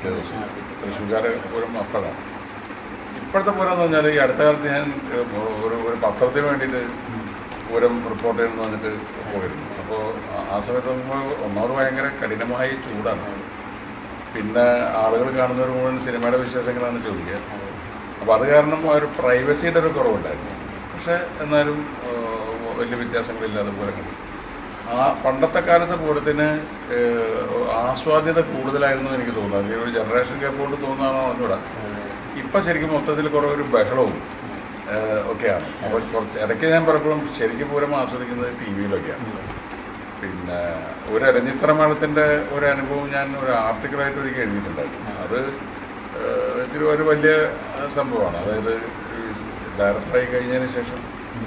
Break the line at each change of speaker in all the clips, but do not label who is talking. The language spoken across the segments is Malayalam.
പിറ്റേ ദിവസം തൃശ്ശൂർക്കാരെ പൂരം അപ്പോഴാണ് ഇപ്പോഴത്തെ പൂരം എന്ന് പറഞ്ഞാൽ ഈ അടുത്ത കാലത്ത് ഞാൻ ഏഹ്, ഒരു ഒരു പത്രത്തിന് വേണ്ടിയിട്ട് പൂരം റിപ്പോർട്ട് ചെയ്യുന്നു വന്നിട്ട് പോയിരുന്നു അപ്പോൾ ആ സമയത്ത് നോക്കുമ്പോൾ ഒന്നാമത് ഭയങ്കര കഠിനമായ ചൂടാണ് പിന്നെ ആളുകൾ കാണുന്നവർ മുഴുവൻ സിനിമയുടെ വിശേഷങ്ങളാണ് ചോദിക്കുക അപ്പോൾ അത് കാരണം ആ ഒരു പ്രൈവസിയുടെ ഒരു കുറവുണ്ടായിരുന്നു പക്ഷേ എന്നാലും ഏഹ്, വലിയ വ്യത്യാസങ്ങളില്ലാതെ പൂരം കണ്ടു ആ പണ്ടത്തെ കാലത്തെ പൂരത്തിന് ഏഹ്, ആസ്വാദ്യത കൂടുതലായിരുന്നു എനിക്ക് തോന്നുന്നത് അല്ലെങ്കിൽ ഒരു ജനറേഷൻ ഗ്യാപ്പ് കൊണ്ട് തോന്നുന്നതാണോ അറിഞ്ഞൂടാ ഇപ്പം ശരിക്കും മൊത്തത്തിൽ കുറേ ഒരു ബഹളവും ഏഹ്, ഒക്കെയാണ് അപ്പോൾ കുറച്ച് ഇടയ്ക്ക് ഞാൻ പലപ്പോഴും ശരിക്കും പൂരം ആസ്വദിക്കുന്നത് ടി വിയിലൊക്കെയാണ് പിന്നെ ഒരു അരഞ്ഞിത്ര മേളത്തിൻ്റെ ഒരു അനുഭവം ഞാൻ ഒരു ആർട്ടിക്കിളായിട്ട് ഒരിക്കൽ എഴുതിയിട്ടുണ്ടായിരുന്നു അത് ഏഹ്, ഇത്തിരി ഒരു വലിയ സംഭവമാണ് അതായത് ഈ ഡയറക്ടറായി കഴിഞ്ഞതിന് ശേഷം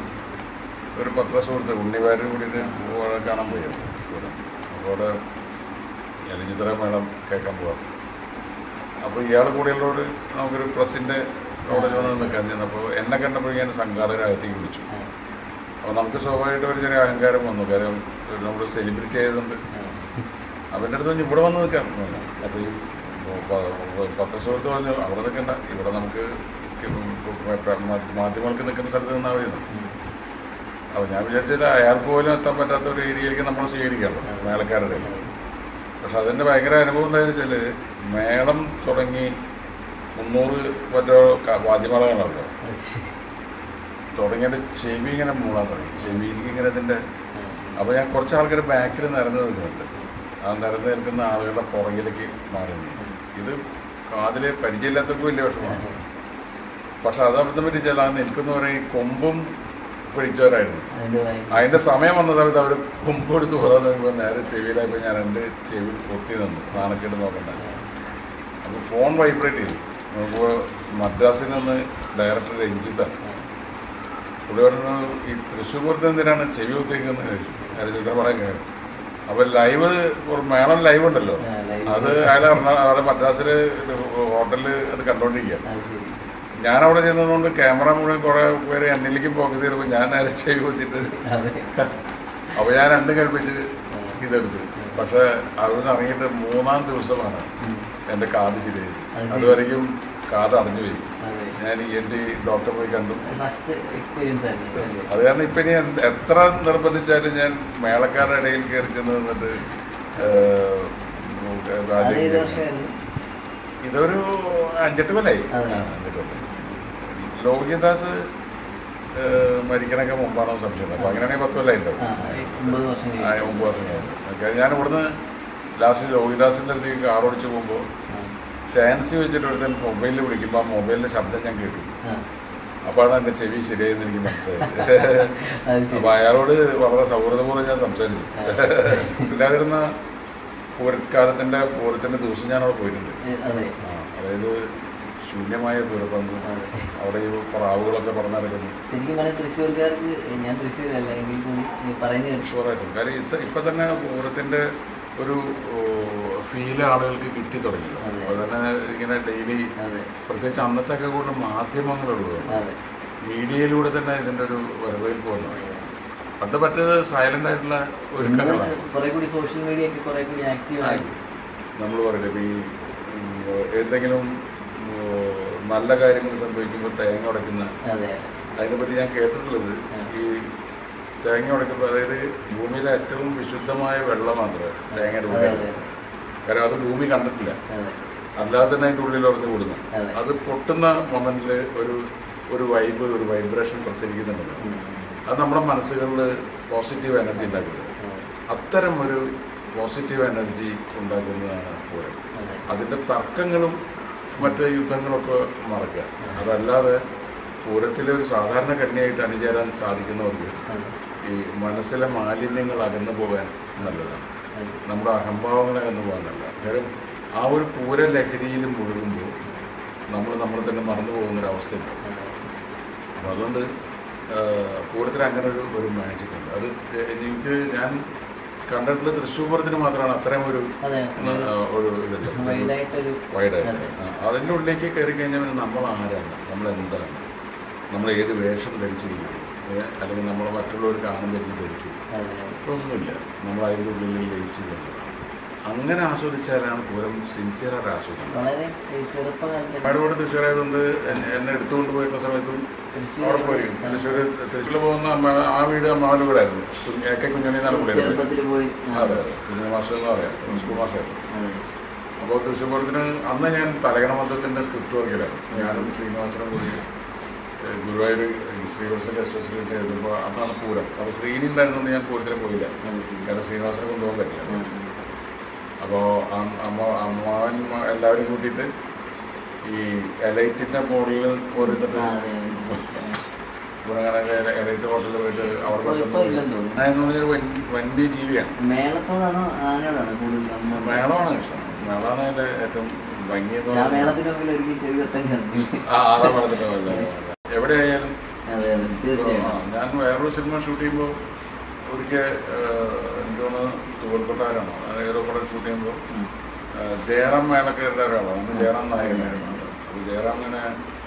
ഒരു പത്രസുഹൃത്ത് ഉണ്ണിവാരും കൂടിയിട്ട് അവിടെ കാണാൻ പോയിരുന്നു പൂരം അപ്പോൾ അവിടെ എലിഞ്ഞിത്ര മേളം കേൾക്കാൻ പോവാം അപ്പോൾ ഇയാൾ കൂടെയുള്ളവർ നമുക്കൊരു പ്രസിൻ്റെ അവിടെ വന്ന് നിൽക്കാൻ ചെന്നപ്പോൾ എന്നെ കണ്ടപ്പോൾ ഞാൻ സംഘാടകരകത്തേക്ക് വിളിച്ചു അപ്പോൾ നമുക്ക് സ്വാഭാവികമായിട്ട് ഒരു ചെറിയ അഹങ്കാരം വന്നു കാര്യം നമ്മൾ സെലിബ്രിറ്റി ആയതുകൊണ്ട് അവൻ്റെ അടുത്ത് പറഞ്ഞ് ഇവിടെ വന്ന് നിൽക്കാം എന്ന് പറഞ്ഞു. അപ്പോൾ ഈ പ- പ- പത്രസുഹൃത്ത് പറഞ്ഞു അവിടെ നിൽക്കണ്ട ഇവിടെ നമുക്ക് മാധ്യമങ്ങൾക്ക് നിൽക്കുന്ന സ്ഥലത്ത് നിന്നാൽ മതി എന്ന്. അപ്പോൾ ഞാൻ വിചാരിച്ചത് അയാൾക്ക് പോലും എത്താൻ പറ്റാത്ത ഒരു ഏരിയയിലേക്ക് നമ്മൾ സ്വീകരിക്കണം മേളക്കാരുടെ പക്ഷെ അതിൻ്റെ ഭയങ്കര അനുഭവം എന്താണെന്ന് വെച്ചാൽ മേളം തുടങ്ങി മുന്നൂറ് മറ്റോ ക- വാദ്യമേളങ്ങളല്ലോ തുടങ്ങിയിട്ട് ചെവി ഇങ്ങനെ മൂളാൻ തുടങ്ങി ചെവിയിലേക്ക് ഇങ്ങനെ ഇതിൻ്റെ അപ്പോൾ ഞാൻ കുറച്ച് ആൾക്കാർ ബാക്കിൽ നിരന്ന് നിൽക്കുന്നുണ്ട് ആ നിരന്ന് നിൽക്കുന്ന ആളുകളുടെ പുറകിലേക്ക് മാറി നിന്നു. ഇത് കാതിൽ പരിചയമില്ലാത്തവർക്ക് വലിയ വിഷമമാണ് പക്ഷെ അത് അബദ്ധം പറ്റിച്ചാൽ ആ നിൽക്കുന്നവരെ ഈ കൊമ്പും പിടിച്ചവരായിരുന്നു
അതിന്റെ ഭയം.
അതിൻ്റെ സമയം വന്ന സമയത്ത് അവർ കൊമ്പ് എടുത്ത് പുറത്ത് നോക്കുമ്പോൾ നേരെ ചെവിയിലായപ്പോൾ ഞാൻ രണ്ട് ചെവി പൊത്തി നിന്നു നാണക്കേട് നോക്കണ്ട അപ്പോൾ ഫോൺ വൈബ്രേറ്റ് ചെയ്തു നോക്കുമ്പോൾ മദ്രാസിൽ നിന്ന് ഡയറക്ടർ രഞ്ജിത്താണ് പുള്ളി പറഞ്ഞു ഈ തൃശ്ശൂർ പൂരത്തിന് എന്തിനാണ് ചെവി കുത്തിക്കുന്നത് ചോദിച്ചു ഹരിചിത്രപടം കയറി അപ്പോൾ ലൈവ് ഒരു മേളം ലൈവ് ഉണ്ടല്ലോ
ആ, live.
അത് അയാൾ അവിടെ മദ്രാസിൽ ഹോട്ടലിൽ അത് കണ്ടുകൊണ്ടിരിക്കുകയാണ്
അത് ശരി.
ഞാൻ അവിടെ ചെന്നതുകൊണ്ട് ക്യാമറ മുഴുവൻ കുറേ പേര് എന്നിലേക്കും ഫോക്കസ് ചെയ്തപ്പോൾ ഞാൻ നേരെ ചെവി കുത്തിയിട്ട്
അതെ.
അപ്പോൾ ഞാൻ രണ്ടും കൽപ്പിച്ച് ഇതെടുത്തു പക്ഷേ അവിടുന്ന് ഇറങ്ങിയിട്ട് മൂന്നാം ദിവസമാണ്
ഉം.
എൻ്റെ കാത് ശരിയായത്
അത് ശരി.
അതുവരെയും കാത് അടഞ്ഞു പോയി
അതെ.
ഞാൻ ഇ എൻ ടി ഡോക്ടറെ പോയി കണ്ടു
ഫസ്റ്റ് എക്സ്പീരിയൻസ് ആയിരുന്നു അല്ലേ?
അത് കാരണം ഇപ്പം ഇനി എന്ത് എത്ര നിർബന്ധിച്ചാലും ഞാൻ മേളക്കാരുടെ ഇടയിൽ കയറി ചെന്ന് നിന്നിട്ട് ഏഹ്,
അത്
ആദ്യം
ഏത് വർഷമായിരുന്നു
ഇതൊരു അഞ്ചെട്ട് കൊല്ലായി
അതെ.
ആ, അഞ്ചെട്ട് കൊല്ലായി ലോഹിതദാസ് ഏഹ്, മരിക്കണൊക്കെ മുമ്പാണോ സംശയം അപ്പോൾ അങ്ങനെയാണെങ്കിൽ പത്ത് കൊല്ലമായി ഉണ്ടാവും
ആ ഒമ്പത് വർഷം
ആ,
കഴിഞ്ഞു
ഒമ്പത് വർഷം കഴിഞ്ഞു ഓക്കെ ഞാൻ ഇവിടുന്ന് ലാസ്റ്റ് ലോഹിദാസിൻ്റെ അടുത്തേക്ക് കാർ ഓടിച്ച് പോകുമ്പോൾ
ആ,
ചാൻസ് വെച്ചിട്ട് ഒരുത്തൻ മൊബൈലിൽ വിളിക്കുമ്പോൾ ആ മൊബൈലിൻ്റെ ശബ്ദം ഞാൻ കേട്ടു
ആ.
അപ്പോഴാണ് എൻ്റെ ചെവി ശരിയായെന്ന് എനിക്ക് മനസ്സിലായത്
അത് ശരി
അപ്പോൾ അയാളോട് വളരെ സൗഹൃദപൂർവ്വം ഞാൻ സംസാരിച്ചു ഇല്ലാതിരുന്ന പൂരക്കാലത്തിൻ്റെ പൂരത്തിൻ്റെ ദിവസം ഞാൻ അവിടെ പോയിട്ടുണ്ട്
ഏ, അതെ
ആ, അതായത് ശൂന്യമായ പൂരപ്പറമ്പ്
അതെ
അവിടെ ഈ പ്രാവുകളൊക്കെ പറഞ്ഞു നടക്കുന്നു
ശരിക്കും പറഞ്ഞാൽ തൃശ്ശൂർക്കാർക്ക് ഞാൻ തൃശ്ശൂരല്ല എങ്കിൽ കൂടി നീ പറയുന്നത് കേട്ടു
ഷുവറായിട്ടും കാര്യം ഇത്ത ഇപ്പം തന്നെ പൂരത്തിൻ്റെ ഒരു ഫീല് ആളുകൾക്ക് കിട്ടി തുടങ്ങിയല്ലോ
അതെ.
അപ്പോൾ തന്നെ ഇങ്ങനെ ഡെയിലി
അതെ
പ്രത്യേകിച്ച് അന്നത്തെ ഒക്കെ കൂടുതൽ മാധ്യമങ്ങളുള്ളത്
അതെ
മീഡിയയിലൂടെ തന്നെ ഇതിൻ്റെ ഒരു വരവേൽപ്പ് വന്നു പണ്ട് മറ്റേത് സൈലൻ്റ് ആയിട്ടുള്ള ഒരു
ഇന്ന്
കഥകളാണ്
കുറെ കൂടി സോഷ്യൽ മീഡിയ ഒക്കെ കുറെ കൂടി ആക്റ്റീവ് ആയി
നമ്മൾ പറയില്ലേ ഇപ്പം ഈ ഉം, എന്തെങ്കിലും ഉം, നല്ല കാര്യങ്ങൾ സംഭവിക്കുമ്പോൾ തേങ്ങ ഉടയ്ക്കുന്ന
അതെ
അതിനെപ്പറ്റി ഞാൻ കേട്ടിട്ടുള്ളത് ഈ തേങ്ങ ഉടയ്ക്കുമ്പോൾ അതായത് ഭൂമിയിലെ ഏറ്റവും വിശുദ്ധമായ വെള്ളം മാത്രമേ തേങ്ങയുടെ
അതെ
ഉള്ളിൽ
അതെ
കാരണം അത് ഭൂമി കണ്ടിട്ടില്ല
അതെ
അല്ലാതെ തന്നെ അതിൻ്റെ ഉള്ളിൽ ഉറഞ്ഞു കൂടുന്നു
അതെ.
അത് പൊട്ടുന്ന മൊമെന്റിൽ ഒരു ഒരു വൈബ് ഒരു വൈബ്രേഷൻ പ്രസരിക്കുന്നുണ്ട്
ഉം.
അത് നമ്മുടെ മനസ്സുകളിൽ പോസിറ്റീവ് എനർജി ഉണ്ടാക്കുന്നത്
അതെ.
അത്തരം ഒരു പോസിറ്റീവ് എനർജി ഉണ്ടാക്കുന്നതാണ് പൂരം
അതെ
അതിൻ്റെ തർക്കങ്ങളും മറ്റ് യുദ്ധങ്ങളൊക്കെ മറക്കുക അതല്ലാതെ പൂരത്തിലെ ഒരു സാധാരണ കന്യായിട്ട് അണിചേരാൻ സാധിക്കുന്നവർക്ക്
അതെ
ഈ മനസ്സിലെ മാലിന്യങ്ങൾ അകന്നു പോകാൻ നല്ലതാണ്
അതെ
നമ്മുടെ അഹംഭാവങ്ങൾ അകന്നു പോകാൻ നല്ലതാണ് കാര്യം ആ ഒരു പൂര ലഹരിയിൽ മുഴുകുമ്പോൾ നമ്മൾ നമ്മൾ തന്നെ മറന്നു പോകുന്നൊരവസ്ഥയുണ്ട്
അതെ
അപ്പോൾ അതുകൊണ്ട് പൂരത്തിന് അങ്ങനെ ഒരു ഒരു മാജിക് ഉണ്ട് അത് എനിക്ക് ഞാൻ കണ്ടിട്ടുള്ള തൃശ്ശൂർ പൂരത്തിന് മാത്രമാണ് അത്രയും ഒരു
അതെ
ആ, ഒരു ഇതുണ്ട്
വൈഡായിട്ടൊരു
വൈഡായിട്ട്
അതെ.
അതിൻ്റെ ഉള്ളിലേക്ക് കയറി കഴിഞ്ഞാൽ പിന്നെ നമ്മൾ ആരാണ് നമ്മൾ എന്താണ് നമ്മൾ ഏത് വേഷം ധരിച്ചിരിക്കുന്നു ഏ, അല്ലെങ്കിൽ നമ്മൾ മറ്റുള്ളവർ കാണുമ്പോൾ എന്ത് ധരിക്കും
അതെ
ഒന്നുമില്ല നമ്മൾ അതിൻ്റെ ഉള്ളിൽ ലയിച്ച് കഴിഞ്ഞതാണ് അങ്ങനെ ആസ്വദിച്ചാലാണ് പൂരം സിൻസിയറായിട്ട് ആസ്വദിക്കുന്നത്
വളരെ ഈ ചെറുപ്പകാലത്ത്
പാടുപാട് തൃശ്ശൂരായതുകൊണ്ട് എന്നെ- എന്നെ എടുത്തുകൊണ്ട് പോയിരുന്ന സമയത്തും
തൃശ്ശൂർ
അവിടെ പോയി തൃശ്ശൂർ തൃശ്ശൂർ പോകുന്ന അമ്മ ആ വീട് അമ്മാവൻ്റെ വീടായിരുന്നു കുഞ്ഞ് എ കെ കുഞ്ഞണി എന്നാണ് പുള്ളിയുടെ പേര്.
ചെറുപ്പത്തിൽ പോയി ആ,
അതെ അതെ കുഞ്ഞു മാസ്റ്റർ എന്ന് പറയാം സ്കൂൾ മാസ്റ്ററായിരുന്നു
അതെ.
അപ്പോൾ തൃശ്ശൂർ പൂരത്തിന് അന്ന് ഞാൻ തലകണ മന്ത്രത്തിൻ്റെ സ്ക്രിപ്റ്റ് വർക്കിലായിരുന്നു ഞാനും ശ്രീനിവാസനും കൂടി ഏഹ്, ഗുരുവായൂർ ശ്രീവത്സ ഗസ്റ്റ് ഹൗസിലേക്ക് എഴുതുമ്പോൾ അന്നാണ് പൂരം അപ്പോൾ ശ്രീനി ഉണ്ടായിരുന്നുകൊണ്ട് ഞാൻ പൂരത്തിന് പോയില്ല
അത് ശരി.
കാരണം ശ്രീനിവാസനെ കൊണ്ടുപോകാൻ പറ്റില്ല
ആ,
അപ്പോൾ അമ്മ അമ്മാവൻ എല്ലാവരും കൂട്ടിയിട്ട് ഈ എലൈറ്റിൻ്റെ മുകളിൽ പോരുന്നിട്ട്
ആ, അതെ, അതെ.
പൂരങ്ങാനൊക്കെ എലൈറ്റ് ഹോട്ടലിൽ പോയിട്ട് അവിടെ
ഇപ്പൊ- ഇപ്പൊ ഇല്ലെന്ന് തോന്നുന്നു.
ആന എന്ന് പറഞ്ഞാൽ വൻ വന്യ ജീവിയാണ്
മേളത്തോടാണോ ആനയോടാണോ കൂടുതൽ നമ്മൾ
മേളമാണ് ഇഷ്ടം മേളമാണ് എൻ്റെ ഏറ്റവും ഭംഗി എന്ന്
ഞാൻ
പറയുന്നത്.
മേളത്തിന് മുമ്പിൽ ഒരിക്കൽ ചെവി എത്താൻ കണ്ടില്ല
ആ അതാ പറഞ്ഞിട്ട് എവിടെയായാലും
അതെ അതെ
ആ,
തീർച്ചയായിട്ടും
ഞാൻ വേറൊരു സിനിമ ഷൂട്ട് ചെയ്യുമ്പോൾ ഒരിക്കൽ എനിക്ക് തോന്നുന്നു തൂവൽക്കൊട്ടാരാണോ ഏതോ പടം ഷൂട്ട് ചെയ്യുമ്പോൾ
ഉം.
ആ, ജയറാം മേളക്കാരുടെ ഒരാളാണ് അന്ന് ജയറാം നായകനായിരുന്നു അപ്പോൾ ജയറാം ഇങ്ങനെ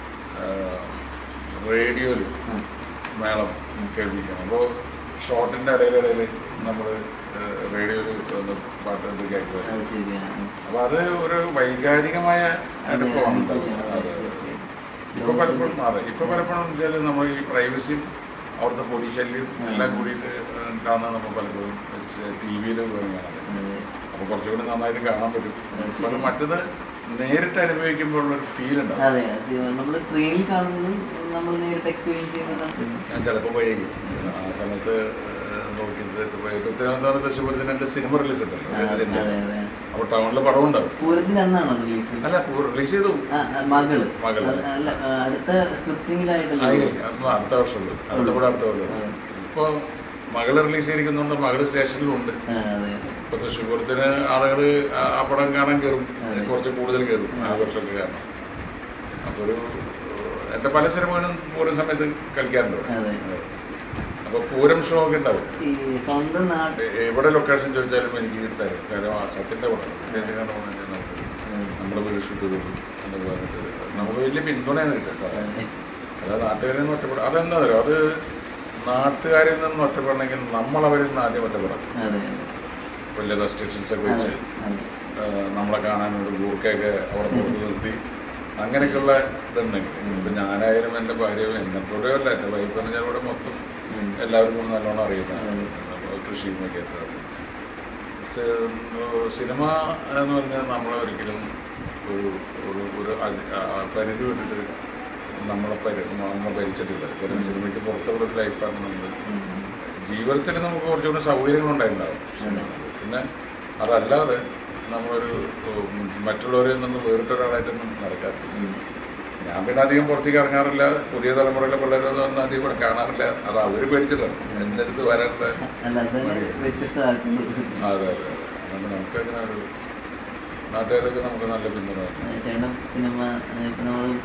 റേഡിയോയിൽ
ഉം.
മേളം കേൾപ്പിക്കണം അപ്പോൾ ഷോട്ടിൻ്റെ ഇടയിലിടയിൽ നമ്മൾ റേഡിയോയിൽ ഒന്ന് പാട്ട് ഇത് കേൾക്കുമായിരുന്നു
അത് ശരിയാണ്
അപ്പോൾ അത് ഒരു വൈകാരികമായ
അതെ,
അനുഭവമാണ്
അനുഭവമാണ്.
ഉണ്ടാവുക അതെ അതെ
തീർച്ചയായും.
ഇപ്പൊ പലപ്പോഴും അതെ ഇപ്പൊ പലപ്പോഴും വെച്ചാൽ നമ്മൾ ഈ പ്രൈവസിയും അവിടുത്തെ പൊടി ശല്യം എല്ലാം കൂടിയിട്ട് ഉണ്ടാകുന്ന നമ്മൾ പലപ്പോഴും ടി വിയിൽ പോലും കാണാൻ
അതെ.
അപ്പോൾ കുറച്ചുകൂടി നന്നായിട്ട് കാണാൻ പറ്റും
അത് ശരി.
പക്ഷെ മറ്റത് നേരിട്ട് അനുഭവിക്കുമ്പോൾ ഒരു ഫീൽ ഉണ്ടാവും
അതെ നമ്മൾ സ്ക്രീനിൽ കാണുന്നതും നമ്മൾ നേരിട്ട് എക്സ്പീരിയൻസ് ചെയ്യുന്നതും
ഞാൻ ചിലപ്പോൾ വൈകും ആ സമയത്ത് ഏഹ്, നോക്കിയിട്ട് പോയിട്ട് തിരുവനന്തപുരം തൃശ്ശൂരത്തിന് രണ്ട് സിനിമ റിലീസ് ഉണ്ടല്ലോ
അതെ
ഇതിന്റെ.
അതെ അതെ
അപ്പോൾ ടൗണിൽ പടം ഉണ്ടാവും
പൂരത്തിന് അന്നാണോ റിലീസ്
അല്ല റിലീസ് ചെയ്തു
മകള്
മകള്.
അത് അല്ല ആ, അടുത്ത സ്ക്രിപ്റ്റിംഗിലായിട്ടല്ലോ
ആയി അതൊന്നും അടുത്ത വർഷമുള്ളൂ അടുത്ത കൂടെ അടുത്ത കൊല്ലം
അതെ.
ഇപ്പോൾ മകള് റിലീസ് ചെയ്തിരിക്കുന്നുണ്ട് മകള് സ്റ്റേഷനിലുണ്ട്
ആ, അതെ
ഇപ്പൊ തൃശ്ശൂർ പൂരത്തിന് ആളുകൾ ആ പടം കാണാൻ കയറും
അതെ.
കുറച്ച് കൂടുതൽ കയറും ആഘോഷമൊക്കെ കാരണം അപ്പോൾ ഒരു എൻ്റെ പല സിനിമകളും പൂരം സമയത്ത് കളിക്കാറുണ്ട് ഇവിടെ.
അതെ.
അപ്പോൾ പൂരം ഷോ ഒക്കെ ഉണ്ടാവും
ഈ സ്വന്തം നാട്ടിൽ
എ- എവിടെ ലൊക്കേഷൻ ചോദിച്ചാലും എനിക്ക് തരും കാരണം ആ സത്യൻ്റെ പടം സത്യത്തിൻ്റെ പടം നമുക്ക് നമ്മുടെ വീട് ഷൂട്ട് ചെയ്തു എന്നൊക്കെ പറഞ്ഞിട്ട് നമുക്ക് വലിയ പിന്തുണയാണ് കിട്ടുക സാധാരണ അല്ലാതെ നാട്ടുകാരിൽ നിന്ന് ഒറ്റപ്പെടും അതെന്താ പറയുക അത് നാട്ടുകാരിൽ നിന്ന് ഒറ്റപ്പെടണമെങ്കിൽ നമ്മൾ അവരിൽ നിന്ന് ആദ്യം ഒറ്റപ്പെടാം
അതെ
വലിയ റെസ്ട്രിക്ഷൻസ് ഒക്കെ
അതെ
വെച്ച്
അതെ
ആഹ് നമ്മളെ കാണാനൊരു ഗൂർക്കയൊക്കെ അവിടെ പുറത്ത് നിർത്തി അങ്ങനെയൊക്കെയുള്ള ഇതുണ്ടെങ്കിൽ ഇപ്പം ഞാനായാലും എൻ്റെ ഭാര്യ എന്നെ കൂടെയല്ല എൻ്റെ വൈഫ് എന്ന് ഞാൻ ഇവിടെ മൊത്തം
ഉം.
എല്ലാവർക്കും നല്ലോണം അറിയുന്നതാണ്
ഉം.
അപ്പോൾ കൃഷിയും ഒക്കെ ആയിട്ട് സി- സിനിമ എന്ന് പറഞ്ഞാൽ നമ്മളെ ഒരിക്കലും ഒരു ഒരു ഒരു അതി- ആ, പരിധി വിട്ടിട്ട് നമ്മളെ പരി നമ്മളെ ഭരിച്ചിട്ടില്ല കാരണം സിനിമയ്ക്ക് പുറത്തുള്ള ഒരു ലൈഫാണ് നമ്മൾ
ഉം.
ജീവിതത്തിൽ നമുക്ക് കുറച്ചുകൂടി സൗകര്യങ്ങളുണ്ടായിട്ടുണ്ടാവും പിന്നെ അതല്ലാതെ നമ്മളൊരു ഉം, മറ്റുള്ളവരിൽ നിന്ന് വേറിട്ടൊരാളായിട്ടൊന്നും നടക്കാറില്ല
ഉം.
ഞാൻ പിന്നെ അധികം പുറത്തേക്ക് ഇറങ്ങാറില്ല പുതിയ തലമുറയിലെ പിള്ളേരൊന്നും ഒന്നും അധികം ഇവിടെ കാണാറില്ല അത് അവർ പേടിച്ചിട്ടാണ് എൻ്റെ അടുത്ത് വരാനുള്ള
അല്ല അത് തന്നെ വ്യത്യസ്തമാക്കുന്നത്
അതെ അതെ അതെ അതുകൊണ്ട് നമുക്ക് അങ്ങനെ ഒരു നാട്ടുകാരൊക്കെ നമുക്ക് നല്ല പിന്തുണ
ചേട്ടൻ സിനിമ ഇപ്പം നമ്മൾ